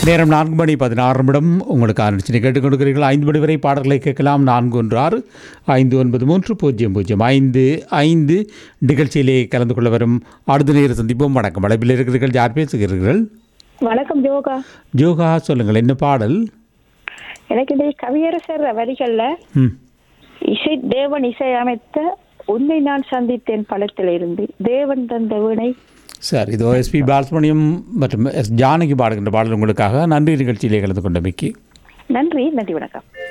நேரம் நான்கு மணி பதினாறு நிமிடம் உங்களுக்கு ஆரம்பிச்சு கேட்டுக் கொடுக்கிறீர்கள் ஐந்து மணி வரை பாடல்களை கேட்கலாம் நான்கு ஒன்று ஆறு ஐந்து ஒன்பது மூன்று பூஜ்ஜியம் பூஜ்ஜியம் ஐந்து ஐந்து நிகழ்ச்சியிலே கலந்து கொள்ள வரும் அடுத்த நேரம் சந்திப்போம் வணக்கம் அழைப்பில் இருக்கிறீர்கள் யார் பேசுகிறீர்கள் வணக்கம் யோகா ஜோகா சொல்லுங்கள் என்ன பாடல் எனக்கு இந்த கவியரசர் வரிகள்ல ம் இசை தேவன் இசையமைத்த உன்னை நான் சந்தித்தேன் படத்திலிருந்து தேவன் தந்த வீணை சார் இது ஓஎஸ்பி பாலசுமணியம் மற்றும் எஸ் ஜானகி பாடுகின்ற பாடல் உங்களுக்காக நன்றி நிகழ்ச்சியிலே கலந்து கொண்டமைக்கு நன்றி நன்றி வணக்கம்